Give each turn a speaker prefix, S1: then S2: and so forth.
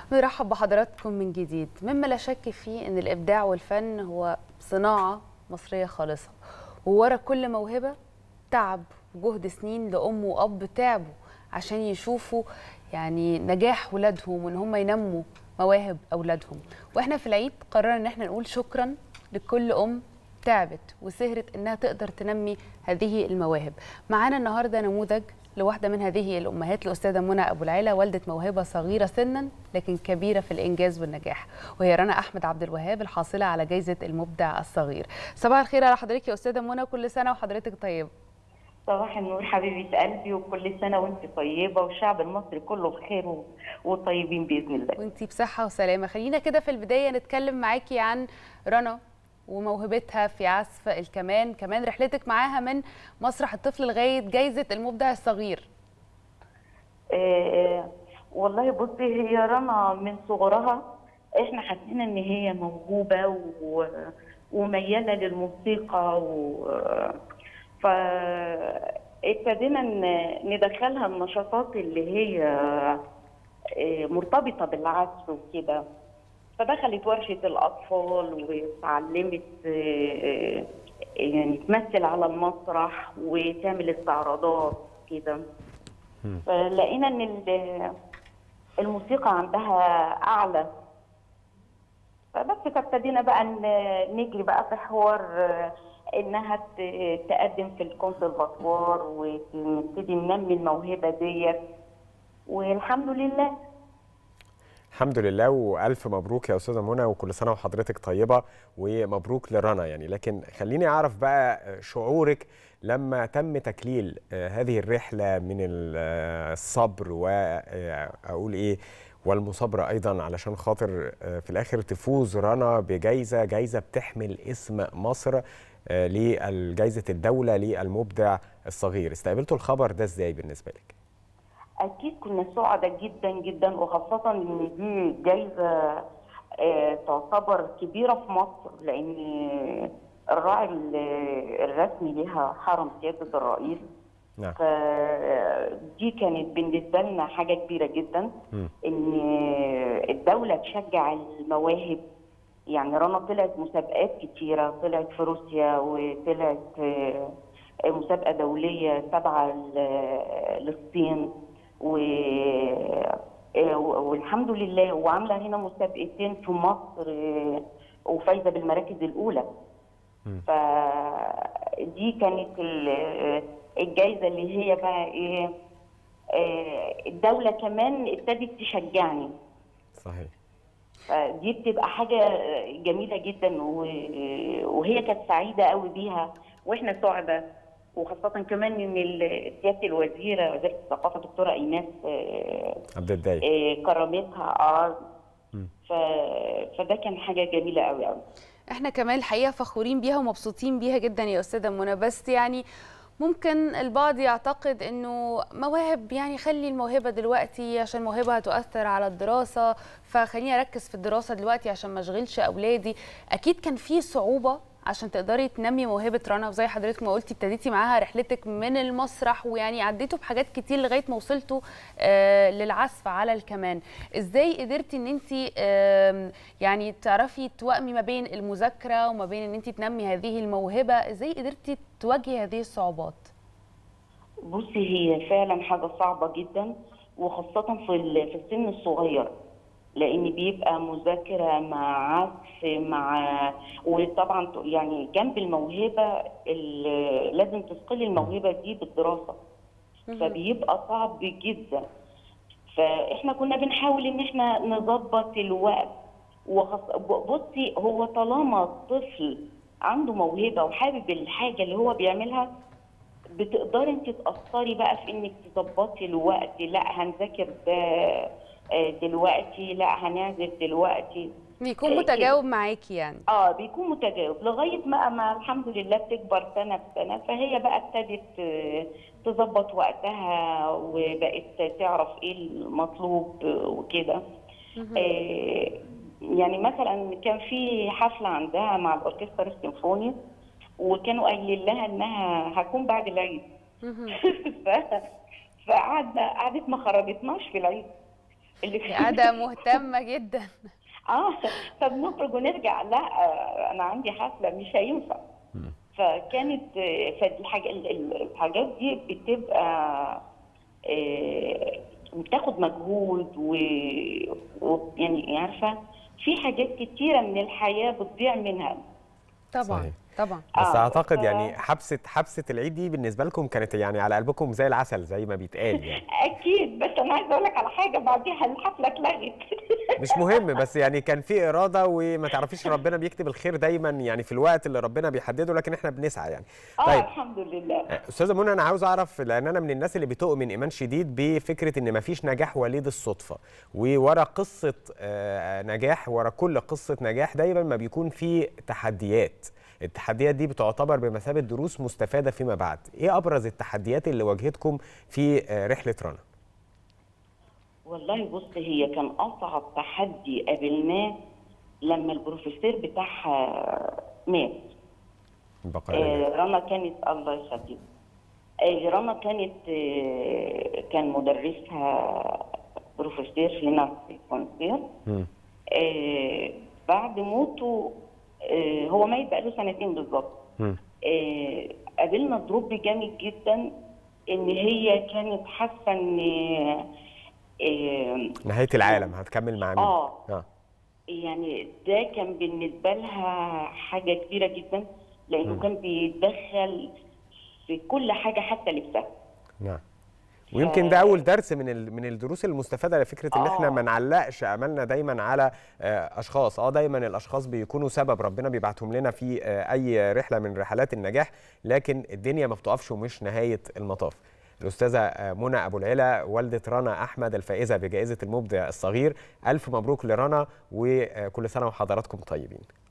S1: نرحب بحضراتكم من جديد مما لا شك فيه ان الابداع والفن هو صناعه مصريه خالصه وورا كل موهبه تعب وجهد سنين لام واب تعبوا عشان يشوفوا يعني نجاح ولادهم وان هم ينموا مواهب اولادهم واحنا في العيد قررنا ان احنا نقول شكرا لكل ام تعبت وسهرت انها تقدر تنمي هذه المواهب معانا النهارده نموذج لواحدة من هذه الأمهات الأستاذة منى أبو العيلة والدة موهبة صغيرة سنا لكن كبيرة في الإنجاز والنجاح وهي رنا أحمد عبد الوهاب الحاصلة على جائزة المبدع الصغير صباح الخير على حضرتك يا أستاذة منى كل سنة وحضرتك طيبة
S2: صباح النور حبيبة قلبي وكل سنة وانت طيبة والشعب المصري كله بخير و- وطيبين بإذن الله
S1: وانتي بصحة وسلامة خلينا كده في البداية نتكلم معاكي عن رنا وموهبتها في عزف الكمان كمان رحلتك معاها من مسرح الطفل لغاية جائزة المبدع الصغير
S2: آه والله بصي هي رنا من صغرها احنا حاسين ان هي موهوبة و... وميالة للموسيقى و... فابتدينا ن- ندخلها النشاطات اللي هي آه، مرتبطة بالعزف وكده فدخلت ورشة الأطفال واتعلمت آه، يعني تمثل على المسرح وتعمل استعراضات كده فلقينا ان ال- الموسيقى عندها اعلى فبس فابتدينا بقى ن- نجري بقى في حوار آه، انها ت- تقدم في الكونسرفاتوار ونبتدي ننمي الموهبه ديت والحمد لله
S3: الحمد لله والف مبروك يا استاذه منى وكل سنه وحضرتك طيبه ومبروك لرنا يعني لكن خليني اعرف بقى شعورك لما تم تكليل آه، هذه الرحله من ال- آه، الصبر واقول ايه والمصابره ايضا علشان خاطر آه، في الاخر تفوز رنا بجائزه جائزه بتحمل اسم مصر آه، لجائزه الدوله للمبدع الصغير استقبلتوا الخبر ده ازاي بالنسبه لك
S2: اكيد كنا سعداء جدا جدا وخاصه ان دي جايزه آه، تعتبر كبيره في مصر لان الراعي ال- الرسمي لها حرم سياده الرئيس
S3: نعم
S2: فدي كانت بالنسبه لنا حاجه كبيره جدا
S3: مم.
S2: ان الدوله تشجع المواهب يعني رنا طلعت مسابقات كتيره طلعت في روسيا وطلعت آه، مسابقه دوليه تابعه ل- للصين و آه، والحمد لله وعامله هنا مسابقتين في مصر آه، وفايزه بالمراكز الاولى
S3: مم.
S2: فدي كانت ال- الجايزه اللي هي بقى ايه آه، الدوله كمان ابتدت تشجعني
S3: صحيح
S2: فدي بتبقى حاجه جميله جدا و- وهي كانت سعيده قوي بيها واحنا سعداء وخاصه كمان ان ال- سياده الوزيره وزيره الثقافه دكتوره ايناس آه،
S3: عبد الدايق
S2: آه، كرمتها اه
S3: مم.
S2: ف- فده كان حاجه جميله قوي قوي
S1: احنا كمان الحقيقه فخورين بيها ومبسوطين بيها جدا يا استاذه منى بس يعني ممكن البعض يعتقد انه مواهب يعني خلي الموهبه دلوقتي عشان موهبه هتؤثر على الدراسه فخليني اركز في الدراسه دلوقتي عشان ما اشغلش اولادي اكيد كان في صعوبه عشان تقدري تنمي موهبه رنا وزي حضرتك ما قلتي ابتديتي معاها رحلتك من المسرح ويعني عديتوا بحاجات كتير لغايه ما وصلتوا آه للعزف على الكمان ازاي قدرتي ان انت يعني تعرفي توائمي ما بين المذاكره وما بين ان انت تنمي هذه الموهبه ازاي قدرتي تواجهي هذه الصعوبات
S2: بصي هي فعلا حاجة صعبة جدا وخاصة في ال- في السن الصغير لأن بيبقى مذاكرة مع عزف مع وطبعا ت- يعني جنب الموهبة ال- لازم تثقلي الموهبة دي بالدراسة فبيبقى صعب جدا فاحنا كنا بنحاول ان احنا نظبط الوقت وخص... ب- بصي هو طالما الطفل عنده موهبة وحابب الحاجة اللي هو بيعملها بتقدري انت تأثري بقى في انك تظبطي الوقت لا هنذاكر ده آه، دلوقتي لا هنعزف دلوقتي
S1: بيكون
S2: إيه
S1: متجاوب معاكي يعني
S2: اه بيكون متجاوب لغايه ما ما الحمد لله بتكبر سنه بسنه فهي بقى ابتدت آه، تظبط وقتها وبقت تعرف ايه المطلوب آه، وكده آه، يعني مثلا كان في حفله عندها مع الاوركسترا السيمفوني وكانوا قايلين لها انها هتكون بعد العيد ف- فقعدنا قعدت ما خرجتناش في العيد اللي
S1: قاعده مهتمه جدا
S2: اه فبنخرج ونرجع لا آه، انا عندي حفله مش هينفع فكانت آه، فالحاجات الحاجات دي بتبقى آه، بتاخد مجهود و- ويعني عارفه في حاجات كتيره من الحياه بتضيع منها
S1: طبعا
S3: صحيح.
S1: طبعا
S3: بس
S2: آه،
S3: اعتقد
S2: ف-
S3: يعني حبسه حبسه العيد دي بالنسبه لكم كانت يعني على قلبكم زي العسل زي ما بيتقال يعني
S2: اكيد بس انا عايزه اقول لك على حاجه بعديها الحفله اتلغت
S3: مش مهم بس يعني كان في اراده وما تعرفيش ربنا بيكتب الخير دايما يعني في الوقت اللي ربنا بيحدده لكن احنا بنسعى يعني
S2: اه
S3: طيب
S2: الحمد لله
S3: استاذه منى انا عاوز اعرف لان انا من الناس اللي بتؤمن ايمان شديد بفكره ان مفيش نجاح وليد الصدفه وورا قصه آه، نجاح ورا كل قصه نجاح دايما ما بيكون في تحديات التحديات دي بتعتبر بمثابه دروس مستفاده فيما بعد ايه ابرز التحديات اللي واجهتكم في آه، رحله رنا
S2: والله بص هي كان اصعب تحدي قابلناه لما البروفيسور بتاعها مات
S3: البقاء
S2: آه، رنا كانت الله يخليك آه، رنا كانت آه، كان مدرسها بروفيسور هنا في كونسير
S3: مم.
S2: آه، بعد موته آه، هو ميت بقاله سنتين بالظبط
S3: مم.
S2: آه، قابلنا دروب جامد جدا ان هي كانت حاسه ان آه،
S3: نهايه العالم هتكمل مع مين
S2: اه
S3: اه
S2: يعني ده كان بالنسبه لها حاجه كبيره جدا لانه كان بيتدخل في كل حاجه حتى لبسها
S3: نعم ويمكن ده اول درس من ال- من الدروس المستفاده لفكره ان احنا
S2: آه.
S3: ما نعلقش املنا دايما على آه، اشخاص اه دايما الاشخاص بيكونوا سبب ربنا بيبعتهم لنا في آه، اي رحله من رحلات النجاح لكن الدنيا ما بتقفش ومش نهايه المطاف الاستاذه آه، منى ابو العلا والده رنا احمد الفائزه بجائزه المبدع الصغير الف مبروك لرنا وكل سنه وحضراتكم طيبين